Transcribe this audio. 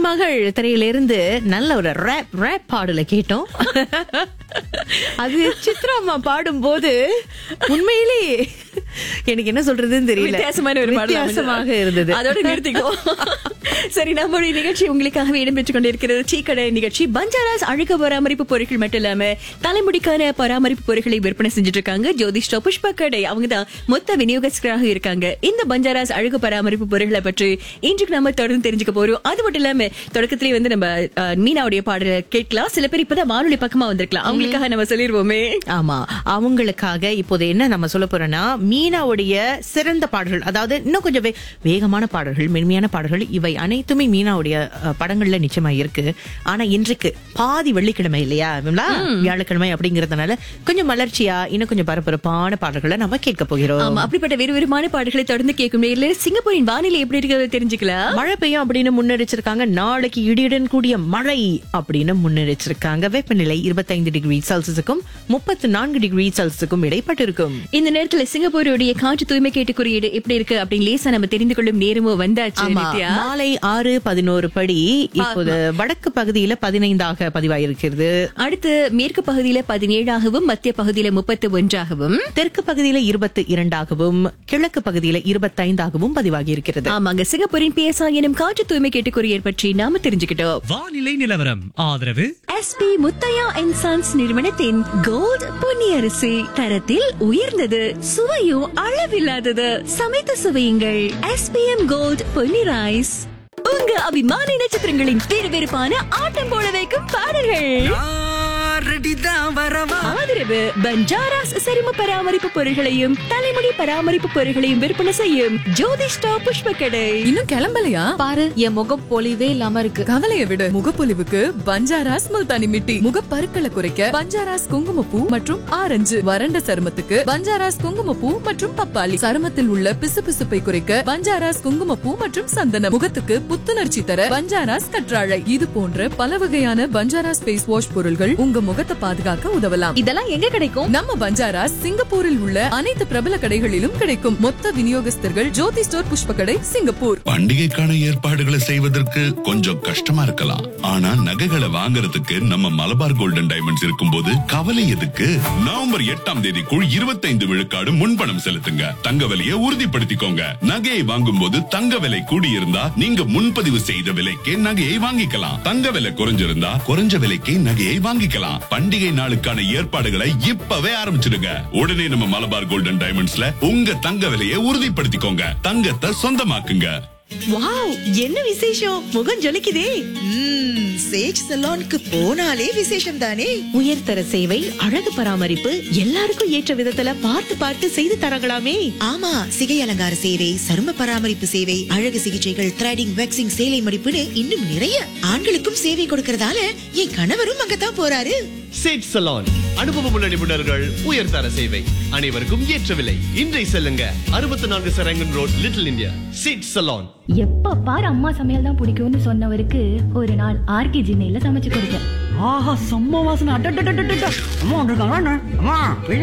மகள் திரையிலிருந்து நல்ல ஒரு ரேப் ரேப் பாடல கேட்டோம் அது சித்ரா அம்மா பாடும்போது உண்மையிலே எனக்கு என்ன சொல்றதுன்னு தெரியல வித்தியாசமான ஒரு பாடல் வித்தியாசமாக இருந்தது அதோட நிறுத்திக்கோ சரி நம்மளுடைய நிகழ்ச்சி உங்களுக்காகவே இடம்பெற்றுக் கொண்டிருக்கிறது டீக்கடை நிகழ்ச்சி பஞ்சாராஸ் அழுக பராமரிப்பு பொருட்கள் மட்டும் இல்லாம தலைமுடிக்கான பராமரிப்பு பொருட்களை விற்பனை செஞ்சுட்டு இருக்காங்க ஜோதிஷ்டா புஷ்ப கடை அவங்க தான் மொத்த விநியோகஸ்தராக இருக்காங்க இந்த பஞ்சாராஸ் அழுகு பராமரிப்பு பொருட்களை பற்றி இன்றைக்கு நம்ம தொடர்ந்து தெரிஞ்சுக்க போறோம் அது மட்டும் இல்லாம தொடக்கத்திலேயே வந்து நம்ம அஹ், மீனாவுடைய பாடலை கேட்கலாம் சில பேர் இப்பதான் வானொலி பக்கமா வந்திருக்கலாம் அவங்களுக்காக நம்ம சொல்லிருவோமே ஆமா அவங்களுக்காக இப்போது என்ன நம்ம சொல்ல போறோம்னா மீனாவுடைய சிறந்த பாடல்கள் அதாவது இன்னும் கொஞ்சம் வே- வேகமான பாடல்கள் மென்மையான பாடல்கள் இவை அனைத்துமே மீனாவுடைய அஹ், படங்கள்ல நிச்சயமா இருக்கு ஆனா இன்றைக்கு பாதி வெள்ளிக்கிழமை இல்லையா விமலா? வியாழக்கிழமை அப்படிங்கறதுனால கொஞ்சம் மலர்ச்சியா இன்னும் கொஞ்சம் பரபரப்பான பாடல்களை நம்ம கேட்க போகிறோம் ஆமா அப்படிப்பட்ட விறுவிறுமான பாடல்களை தொடர்ந்து கேட்கும் நேரில் சிங்கப்பூரின் வானிலை எப்படி இருக்கிறது தெரிஞ்சுக்கலாம் மழை பெய்யும் அப்படின்னு முன்னெரிச்சிருக்காங்க நாளைக்கு இடியுடன் கூடிய மழை அப்படின்னு முன்னெரிச்சிருக்காங்க வெப்பநிலை இருபத்தைந்து டிகிரி செல்சியஸுக்கும் முப்பத்தி நான்கு டிகிரி செல்சியஸுக்கும் இடைப்பட்டிருக்கும் இந்த நேரத்துல சிங்கப்பூருடைய காற்று தூய்மை கேட்டு குறியீடு எப்படி இருக்கு அப்படின்னு லேசா நம்ம தெரிந்து கொள்ளும் நேரமும் வந்தாச்சு ஆமா, நித்யா மாலை ஆறு பதினோரு படி இப்போது வடக்கு பகுதியில பதினைந்தாக பதிவாயிருக்கிறது அடுத்து மேற்கு பகுதியில பதினேழாகவும் மத்திய பகுதியில முப்பத்தி ஒன்றாகவும் தெற்கு பகுதியில இருபத்தி இரண்டாகவும் கிழக்கு பகுதியில இருபத்தைந்தாகவும் பதிவாகி இருக்கிறது ஆமாங்க சிங்கப்பூரின் பிஎஸ்ஆ எனும் காற்று தூய்மை கேட்டு குறியீடு பற்றி நாம தெரிஞ்சுக்கிட்டோம் வானிலை நிலவரம் ஆதரவு எஸ்பி முத்தையா அண்ட் சன்ஸ் நிறுவனத்தின் கோல்ட் பொன்னியரிசி தரத்தில் உயர்ந்தது சுவையும் அளவில்லாதது சமைத்து சுவையுங்கள் எஸ்பிஎம் கோல்ட் பொன்னி ரைஸ் உங்க அபிமான நட்சத்திரங்களின் விறுவிறுப்பான ஆட்டம் போட வைக்கும் பாடல்கள் ஆதரவு பஞ்சாராஸ் சரும பராமரிப்பு பொருட்களையும் தலைமுடி பராமரிப்பு பொருட்களையும் விற்பனை செய்யும் ஜோதிஷ்டா புஷ்ப கடை இன்னும் கிளம்பலையா பாரு என் முகம் பொலிவே இல்லாம இருக்கு கவலைய விடு முகப்பொலிவுக்கு பஞ்சாராஸ் முல்தானி மிட்டி முகப்பருக்களை குறைக்க பஞ்சாராஸ் குங்குமப்பூ மற்றும் ஆரஞ்சு வறண்ட சருமத்துக்கு பஞ்சாராஸ் குங்குமப்பூ மற்றும் பப்பாளி சருமத்தில் உள்ள பிசுபிசுப்பை குறைக்க பஞ்சாராஸ் குங்குமப்பூ மற்றும் சந்தனம் முகத்துக்கு புத்துணர்ச்சி தர பஞ்சாராஸ் கற்றாழை இது போன்ற பல வகையான பஞ்சாராஸ் ஃபேஸ் வாஷ் பொருள்கள் உங்க முகத்தை பாதுகாக்க உதவலாம் இதெல்லாம் எங்க கிடைக்கும் நம்ம பஞ்சாராஸ் சிங்கப்பூரில் உள்ள அனைத்து பிரபல கடைகளிலும் கிடைக்கும் மொத்த விநியோகஸ்தர்கள் ஜோதி ஸ்டோர் புஷ்ப கடை சிங்கப்பூர் பண்டிகைக்கான ஏற்பாடுகளை செய்வதற்கு கொஞ்சம் கஷ்டமா இருக்கலாம் ஆனா நகைகளை வாங்குறதுக்கு நம்ம மலபார் கோல்டன் டைமண்ட்ஸ் இருக்கும்போது கவலை எதுக்கு நவம்பர் எட்டாம் தேதிக்குள் இருபத்தைந்து விழுக்காடு முன்பணம் செலுத்துங்க தங்க விலையை உறுதிப்படுத்திக்கோங்க நகையை வாங்கும் போது தங்க விலை கூடியிருந்தா நீங்க முன்பதிவு செய்த விலைக்கே நகையை வாங்கிக்கலாம் தங்க விலை குறைஞ்சிருந்தா குறைஞ்ச விலைக்கே நகையை வாங்கிக்கலாம் பண்டிகை நாளுக்கான ஏற்பாடுகளை இப்பவே ஆரம்பிச்சிடுங்க உடனே நம்ம மலபார் கோல்டன் டைமண்ட்ஸ்ல உங்க தங்க விலையை உறுதிப்படுத்திக்கோங்க தங்கத்தை சொந்தமாக்குங்க வாவ் என்ன விசேஷம் முகம் ஜொலிக்குதே ம்ம், சேஜ் சலோனுக்கு போனாலே விசேஷம் தானே உயர்தர சேவை அழகு பராமரிப்பு எல்லாருக்கும் ஏற்ற விதத்துல பார்த்து பார்த்து செய்து தரங்களாமே ஆமா சிகை அலங்கார சேவை சரும பராமரிப்பு சேவை அழகு சிகிச்சைகள் த்ரெடிங் வேக்சிங் சேலை மடிப்புன்னு இன்னும் நிறைய ஆண்களுக்கும் சேவை கொடுக்கறதால என் கணவரும் அங்கதான் போறாரு சேட் சலான் அனுபவமுள்ள நிபுணர்கள் உயர்தர சேவை அனைவருக்கும் ஏற்ற விலை இன்றை செல்லுங்க அறுபத்தி நான்கு சரங்கன் ரோட் லிட்டில் இந்தியா சேட் சலான் எப்ப பாரு அம்மா சமையல் தான் பிடிக்கும்னு சொன்னவருக்கு ஒரு நாள் ஆர்கே ஜின்னையில சமைச்சு கொடுத்தேன் ஆஹா செம்ம வாசனை அட்டட்டட்டட்டட்ட அம்மா வந்திருக்காங்க அம்மா